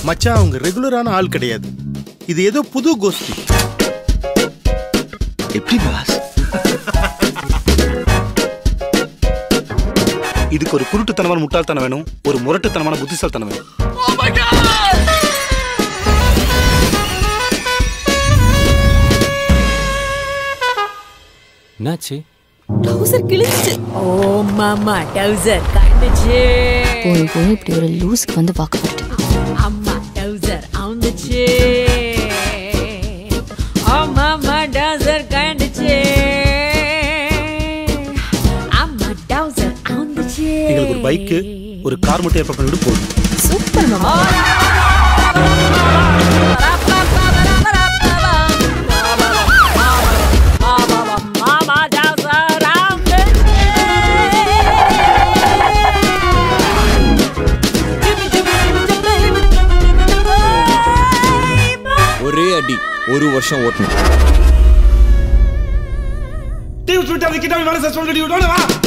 மச்சான் அவங்க ரெகுலரான ஆள் கிடையாது இது ஏதோ புது கோஷ்டி எப்படி பாஸ் இதுக்கு ஒரு குருட்டுத்தனமான முட்டாள்தனம் வேணும் ஒரு முரட்டுத்தனமான புத்திசாலித்தனம் வேணும் என்னாச்சு டவுசர் கிழிச்சு ஓ மாமா டவுசர் கண்டுச்சு போய் போய் இப்படி ஒரு லூஸ்க்கு வந்து வாக்கப்பட்டு அம்மா டவுசர் அவுந்துச்சு ஓ மாமா டவுசர் கண்டுச்சு அம்மா டவுசர் அவுந்துச்சு எங்களுக்கு ஒரு பைக்கு ஒரு கார் மட்டும் ஏற்பாடு பண்ணிட்டு போதும் சூப்பர் மாமா மாமா டவுசர் ஒரே அடி ஒரு வருஷம் ஓட்டணும் டீம் ஸ்பிரிட் அதை கிட்ட வேலை சஸ்பெண்ட் பண்ணி விட்டோம் வா